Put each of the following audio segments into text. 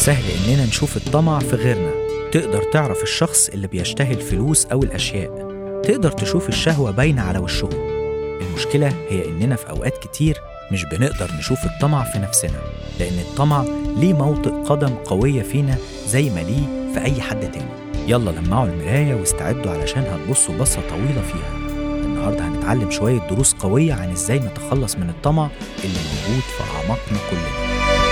سهل إننا نشوف الطمع في غيرنا تقدر تعرف الشخص اللي بيشتهي الفلوس أو الأشياء تقدر تشوف الشهوة باينة على وشهم المشكلة هي إننا في أوقات كتير مش بنقدر نشوف الطمع في نفسنا لأن الطمع ليه موطئ قدم قوية فينا زي ما ليه في أي حد تاني يلا لمعوا المراية واستعدوا علشان هتبصوا بصة طويلة فيها النهاردة هنتعلم شوية دروس قوية عن إزاي نتخلص من الطمع اللي موجود في أعماقنا كلنا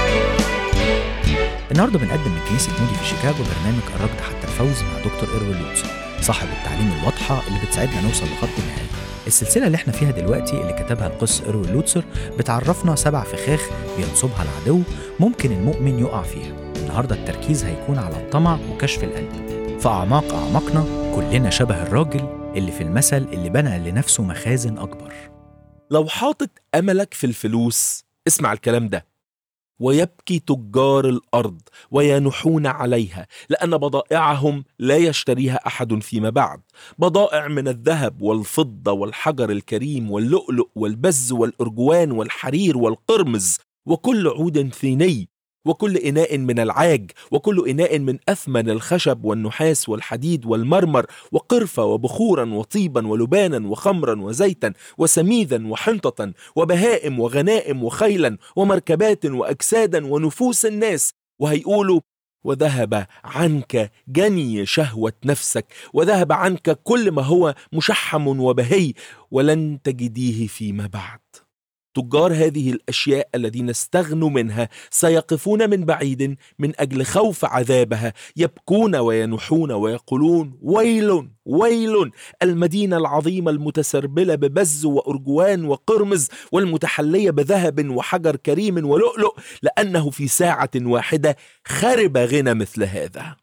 النهارده بنقدم من كنيسة مودي في شيكاغو برنامج الركض حتى الفوز مع دكتور إيروين لوتس صاحب التعليم الواضحة اللي بتساعدنا نوصل لخط النهاية السلسلة اللي احنا فيها دلوقتي اللي كتبها القس إيروين لوتسر بتعرفنا سبع فخاخ بينصبها العدو ممكن المؤمن يقع فيها النهارده التركيز هيكون على الطمع وكشف القلب في أعماق أعماقنا كلنا شبه الراجل اللي في المثل اللي بنى لنفسه مخازن أكبر لو حاطط أملك في الفلوس اسمع الكلام ده ويبكي تجار الأرض وينحون عليها لأن بضائعهم لا يشتريها أحد فيما بعد بضائع من الذهب والفضة والحجر الكريم واللؤلؤ والبز والأرجوان والحرير والقرمز وكل عود ثيني وكل إناء من العاج وكل إناء من أثمن الخشب والنحاس والحديد والمرمر وقرفة وبخورا وطيبا ولبانا وخمرا وزيتا وسميدا وحنطة وبهائم وغنائم وخيلا ومركبات وأجسادا ونفوس الناس وهيقولوا وذهب عنك جني شهوة نفسك وذهب عنك كل ما هو مشحم وبهي ولن تجديه فيما بعد تجار هذه الاشياء الذين استغنوا منها سيقفون من بعيد من اجل خوف عذابها يبكون وينحون ويقولون ويل ويل المدينه العظيمه المتسربله ببز وارجوان وقرمز والمتحليه بذهب وحجر كريم ولؤلؤ لانه في ساعه واحده خرب غنى مثل هذا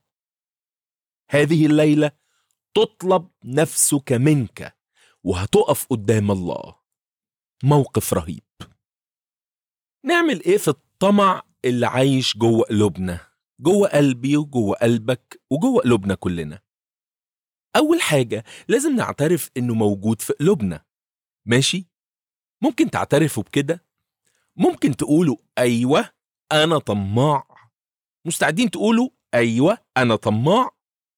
هذه الليله تطلب نفسك منك وهتقف قدام الله موقف رهيب نعمل ايه في الطمع اللي عايش جوه قلوبنا جوه قلبي وجوه قلبك وجوه قلوبنا كلنا اول حاجه لازم نعترف انه موجود في قلوبنا ماشي ممكن تعترفوا بكده ممكن تقولوا ايوه انا طماع مستعدين تقولوا ايوه انا طماع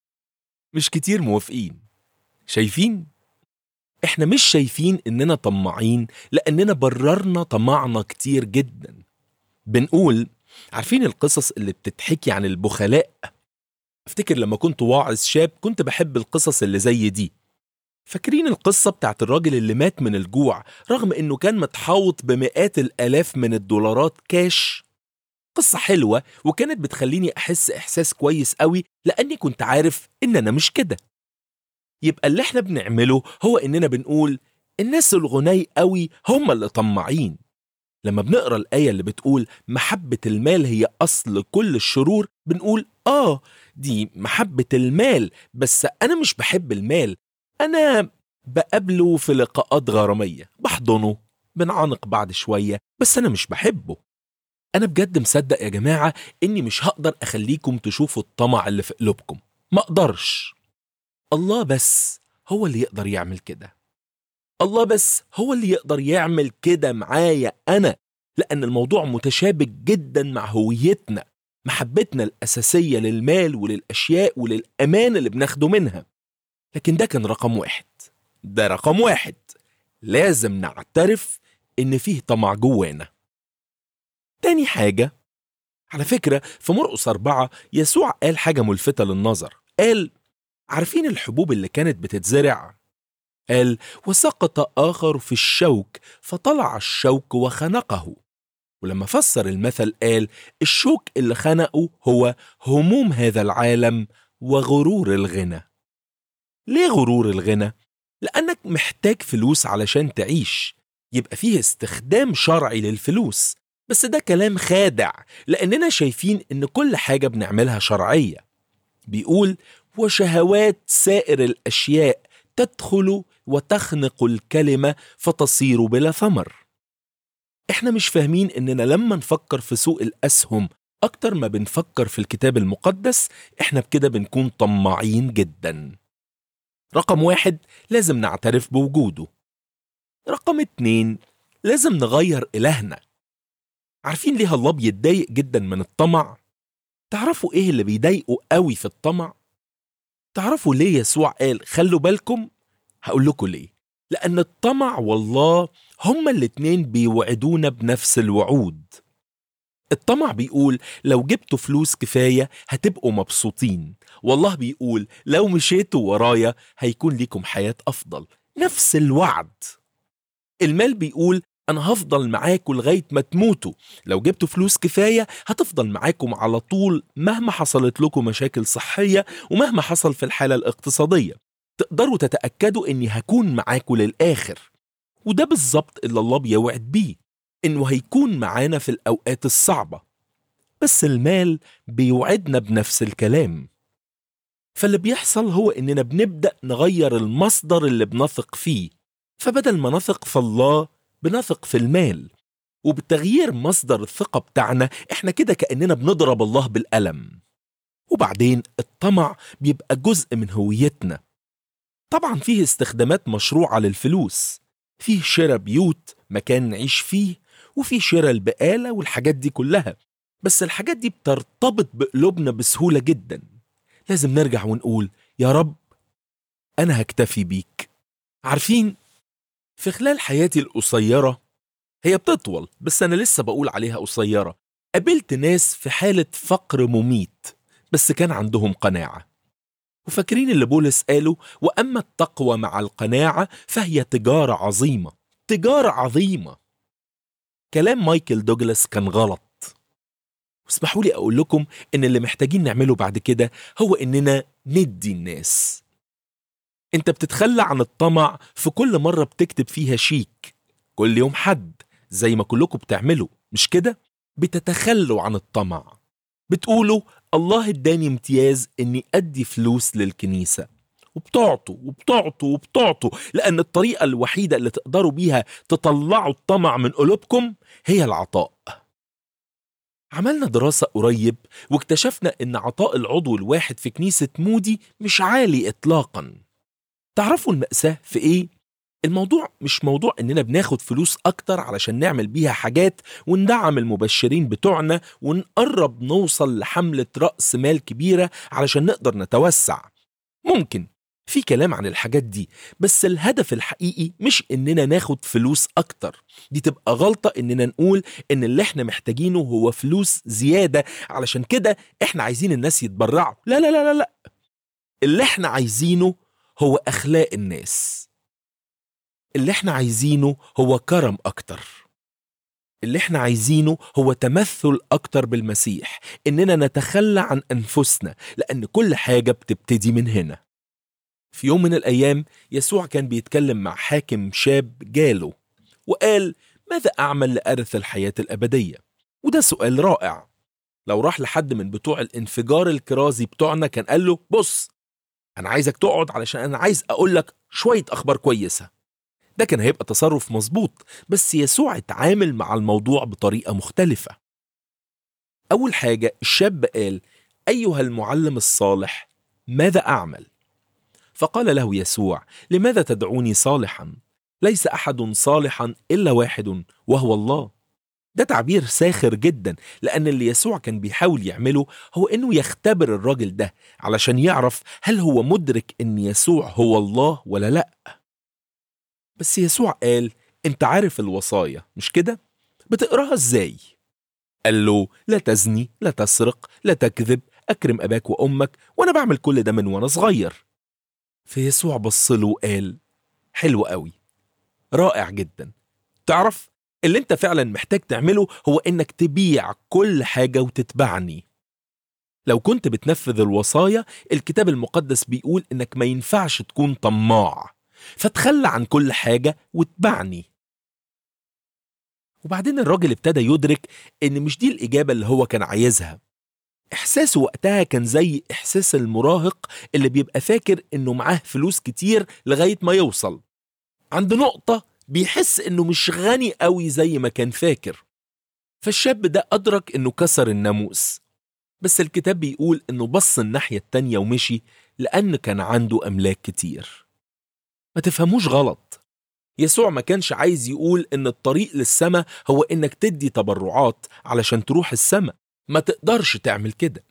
مش كتير موافقين شايفين احنا مش شايفين اننا طماعين لاننا بررنا طمعنا كتير جدا بنقول عارفين القصص اللي بتتحكي عن البخلاء افتكر لما كنت واعظ شاب كنت بحب القصص اللي زي دي فاكرين القصة بتاعت الراجل اللي مات من الجوع رغم انه كان متحوط بمئات الالاف من الدولارات كاش قصة حلوة وكانت بتخليني احس احساس كويس قوي لاني كنت عارف ان انا مش كده يبقى اللي احنا بنعمله هو اننا بنقول الناس الغني قوي هم اللي طماعين لما بنقرا الايه اللي بتقول محبه المال هي اصل كل الشرور بنقول اه دي محبه المال بس انا مش بحب المال انا بقابله في لقاءات غراميه بحضنه بنعانق بعد شويه بس انا مش بحبه انا بجد مصدق يا جماعه اني مش هقدر اخليكم تشوفوا الطمع اللي في قلوبكم ما اقدرش الله بس هو اللي يقدر يعمل كده الله بس هو اللي يقدر يعمل كده معايا أنا لأن الموضوع متشابك جدا مع هويتنا محبتنا الأساسية للمال وللأشياء وللأمان اللي بناخده منها لكن ده كان رقم واحد ده رقم واحد لازم نعترف إن فيه طمع جوانا تاني حاجة على فكرة في مرقس أربعة يسوع قال حاجة ملفتة للنظر قال عارفين الحبوب اللي كانت بتتزرع قال وسقط آخر في الشوك فطلع الشوك وخنقه ولما فسر المثل قال الشوك اللي خنقه هو هموم هذا العالم وغرور الغنى ليه غرور الغنى؟ لأنك محتاج فلوس علشان تعيش يبقى فيه استخدام شرعي للفلوس بس ده كلام خادع لأننا شايفين إن كل حاجة بنعملها شرعية بيقول وشهوات سائر الاشياء تدخل وتخنق الكلمه فتصير بلا ثمر احنا مش فاهمين اننا لما نفكر في سوق الاسهم اكتر ما بنفكر في الكتاب المقدس احنا بكده بنكون طماعين جدا رقم واحد لازم نعترف بوجوده رقم اتنين لازم نغير إلهنا عارفين ليه الله بيتضايق جدا من الطمع؟ تعرفوا ايه اللي بيضايقه قوي في الطمع تعرفوا ليه يسوع قال خلوا بالكم هقول لكم ليه لان الطمع والله هما الاتنين بيوعدونا بنفس الوعود الطمع بيقول لو جبتوا فلوس كفاية هتبقوا مبسوطين والله بيقول لو مشيتوا ورايا هيكون ليكم حياة أفضل نفس الوعد المال بيقول أنا هفضل معاكم لغاية ما تموتوا لو جبتوا فلوس كفاية هتفضل معاكم على طول مهما حصلت لكم مشاكل صحية ومهما حصل في الحالة الاقتصادية تقدروا تتأكدوا إني هكون معاكم للآخر وده بالظبط اللي الله بيوعد بيه إنه هيكون معانا في الأوقات الصعبة بس المال بيوعدنا بنفس الكلام فاللي بيحصل هو إننا بنبدأ نغير المصدر اللي بنثق فيه فبدل ما نثق في الله بنثق في المال وبتغيير مصدر الثقة بتاعنا احنا كده كأننا بنضرب الله بالقلم وبعدين الطمع بيبقى جزء من هويتنا طبعا فيه استخدامات مشروعة للفلوس فيه شراء بيوت مكان نعيش فيه وفيه شراء البقالة والحاجات دي كلها بس الحاجات دي بترتبط بقلوبنا بسهولة جدا لازم نرجع ونقول يا رب أنا هكتفي بيك عارفين في خلال حياتي القصيرة هي بتطول بس أنا لسه بقول عليها قصيرة قابلت ناس في حالة فقر مميت بس كان عندهم قناعة وفاكرين اللي بولس قاله وأما التقوى مع القناعة فهي تجارة عظيمة تجارة عظيمة كلام مايكل دوغلاس كان غلط واسمحوا لي أقول لكم إن اللي محتاجين نعمله بعد كده هو إننا ندي الناس انت بتتخلى عن الطمع في كل مرة بتكتب فيها شيك كل يوم حد زي ما كلكم بتعملوا مش كده؟ بتتخلوا عن الطمع بتقولوا الله اداني امتياز اني ادي فلوس للكنيسة وبتعطوا وبتعطوا وبتعطوا لأن الطريقة الوحيدة اللي تقدروا بيها تطلعوا الطمع من قلوبكم هي العطاء عملنا دراسة قريب واكتشفنا إن عطاء العضو الواحد في كنيسة مودي مش عالي إطلاقاً تعرفوا المأساة في إيه؟ الموضوع مش موضوع إننا بناخد فلوس أكتر علشان نعمل بيها حاجات وندعم المبشرين بتوعنا ونقرب نوصل لحملة رأس مال كبيرة علشان نقدر نتوسع ممكن في كلام عن الحاجات دي بس الهدف الحقيقي مش إننا ناخد فلوس أكتر دي تبقى غلطة إننا نقول إن اللي إحنا محتاجينه هو فلوس زيادة علشان كده إحنا عايزين الناس يتبرعوا لا لا لا لا, لا. اللي إحنا عايزينه هو أخلاق الناس اللي احنا عايزينه هو كرم أكتر اللي احنا عايزينه هو تمثل أكتر بالمسيح إننا نتخلى عن أنفسنا لأن كل حاجة بتبتدي من هنا في يوم من الأيام يسوع كان بيتكلم مع حاكم شاب جاله وقال ماذا أعمل لأرث الحياة الأبدية؟ وده سؤال رائع لو راح لحد من بتوع الانفجار الكرازي بتوعنا كان قال له بص أنا عايزك تقعد علشان أنا عايز أقول لك شوية أخبار كويسة ده كان هيبقى تصرف مظبوط بس يسوع اتعامل مع الموضوع بطريقة مختلفة أول حاجة الشاب قال أيها المعلم الصالح ماذا أعمل؟ فقال له يسوع لماذا تدعوني صالحا؟ ليس أحد صالحا إلا واحد وهو الله ده تعبير ساخر جدا لأن اللي يسوع كان بيحاول يعمله هو إنه يختبر الراجل ده علشان يعرف هل هو مدرك إن يسوع هو الله ولا لأ بس يسوع قال انت عارف الوصايا مش كده بتقراها ازاي قال له لا تزني لا تسرق لا تكذب اكرم اباك وامك وانا بعمل كل ده من وانا صغير فيسوع بص له وقال حلو قوي رائع جدا تعرف اللي انت فعلا محتاج تعمله هو انك تبيع كل حاجة وتتبعني لو كنت بتنفذ الوصايا الكتاب المقدس بيقول انك ما ينفعش تكون طماع فتخلى عن كل حاجة واتبعني وبعدين الراجل ابتدى يدرك ان مش دي الإجابة اللي هو كان عايزها إحساسه وقتها كان زي إحساس المراهق اللي بيبقى فاكر إنه معاه فلوس كتير لغاية ما يوصل عند نقطة بيحس إنه مش غني قوي زي ما كان فاكر فالشاب ده أدرك إنه كسر الناموس بس الكتاب بيقول إنه بص الناحية التانية ومشي لأن كان عنده أملاك كتير ما تفهموش غلط يسوع ما كانش عايز يقول ان الطريق للسماء هو انك تدي تبرعات علشان تروح السماء ما تقدرش تعمل كده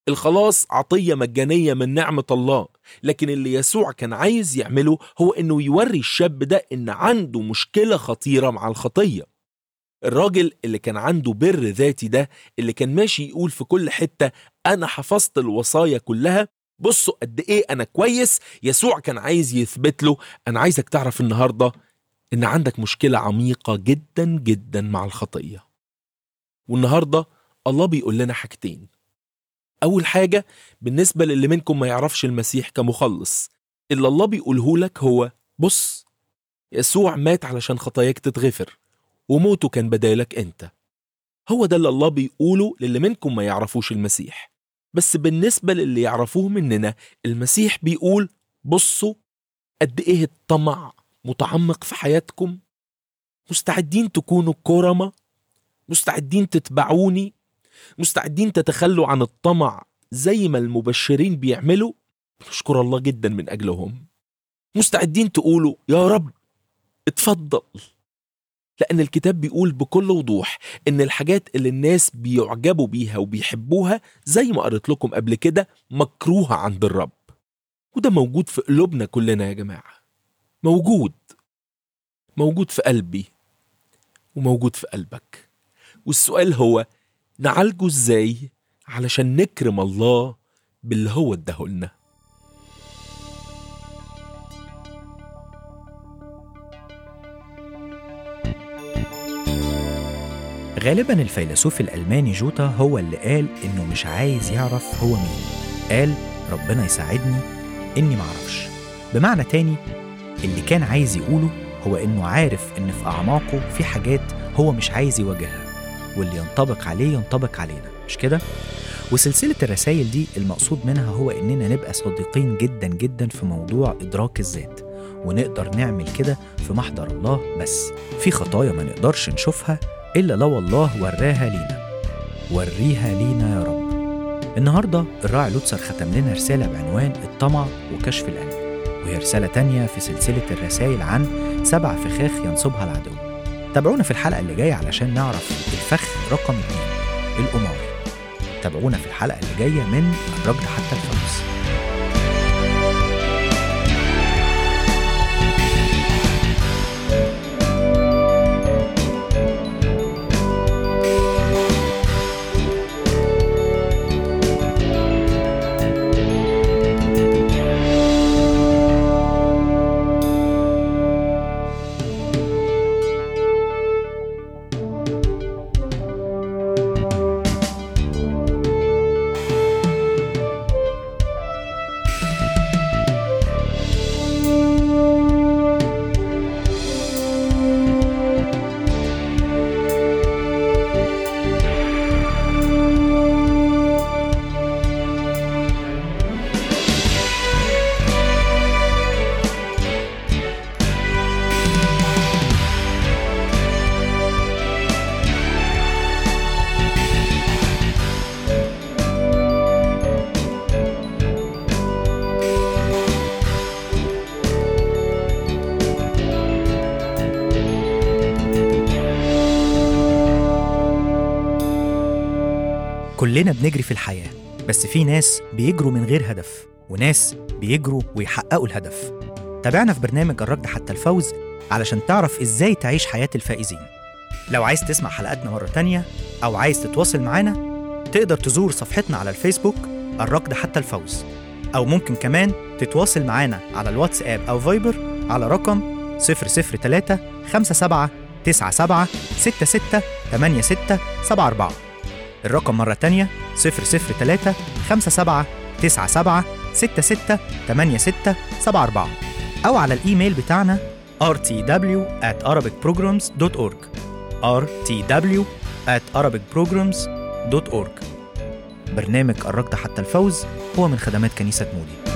الخلاص عطية مجانية من نعمة الله لكن اللي يسوع كان عايز يعمله هو انه يوري الشاب ده ان عنده مشكلة خطيرة مع الخطية الراجل اللي كان عنده بر ذاتي ده اللي كان ماشي يقول في كل حتة أنا حفظت الوصايا كلها بصوا قد إيه أنا كويس يسوع كان عايز يثبت له أنا عايزك تعرف النهاردة إن عندك مشكلة عميقة جدا جدا مع الخطية والنهاردة الله بيقول لنا حاجتين أول حاجة بالنسبة للي منكم ما يعرفش المسيح كمخلص اللي الله بيقوله لك هو بص يسوع مات علشان خطاياك تتغفر وموته كان بدالك انت هو ده اللي الله بيقوله للي منكم ما يعرفوش المسيح بس بالنسبة للي يعرفوه مننا المسيح بيقول بصوا قد ايه الطمع متعمق في حياتكم مستعدين تكونوا كرمة مستعدين تتبعوني مستعدين تتخلوا عن الطمع زي ما المبشرين بيعملوا نشكر الله جدا من أجلهم مستعدين تقولوا يا رب اتفضل لأن الكتاب بيقول بكل وضوح إن الحاجات اللي الناس بيعجبوا بيها وبيحبوها زي ما قريت لكم قبل كده مكروهة عند الرب وده موجود في قلوبنا كلنا يا جماعة موجود موجود في قلبي وموجود في قلبك والسؤال هو نعالجه ازاي علشان نكرم الله باللي هو اداهولنا غالبا الفيلسوف الألماني جوتا هو اللي قال إنه مش عايز يعرف هو مين قال ربنا يساعدني إني معرفش بمعنى تاني اللي كان عايز يقوله هو إنه عارف إن في أعماقه في حاجات هو مش عايز يواجهها واللي ينطبق عليه ينطبق علينا مش كده؟ وسلسلة الرسائل دي المقصود منها هو إننا نبقى صادقين جدا جدا في موضوع إدراك الذات ونقدر نعمل كده في محضر الله بس في خطايا ما نقدرش نشوفها إلا لو الله وراها لينا وريها لينا يا رب النهاردة الراعي لوتسر ختم لنا رسالة بعنوان الطمع وكشف القلب وهي رسالة تانية في سلسلة الرسائل عن سبع فخاخ ينصبها العدو تابعونا في الحلقة اللي جاية علشان نعرف الفخ رقم اتنين القمار تابعونا في الحلقة اللي جاية من الركض حتى الفوز كلنا بنجري في الحياة بس في ناس بيجروا من غير هدف وناس بيجروا ويحققوا الهدف تابعنا في برنامج الركض حتى الفوز علشان تعرف ازاي تعيش حياة الفائزين لو عايز تسمع حلقاتنا مرة تانية أو عايز تتواصل معانا تقدر تزور صفحتنا على الفيسبوك الركض حتى الفوز أو ممكن كمان تتواصل معانا على الواتساب أو فايبر على رقم 003 57 97 66 86 74 الرقم مرة تانية 003 57 97 66 86 74 أو على الإيميل بتاعنا rtw at arabicprograms.org rtw at arabicprograms.org برنامج الركض حتى الفوز هو من خدمات كنيسة مودي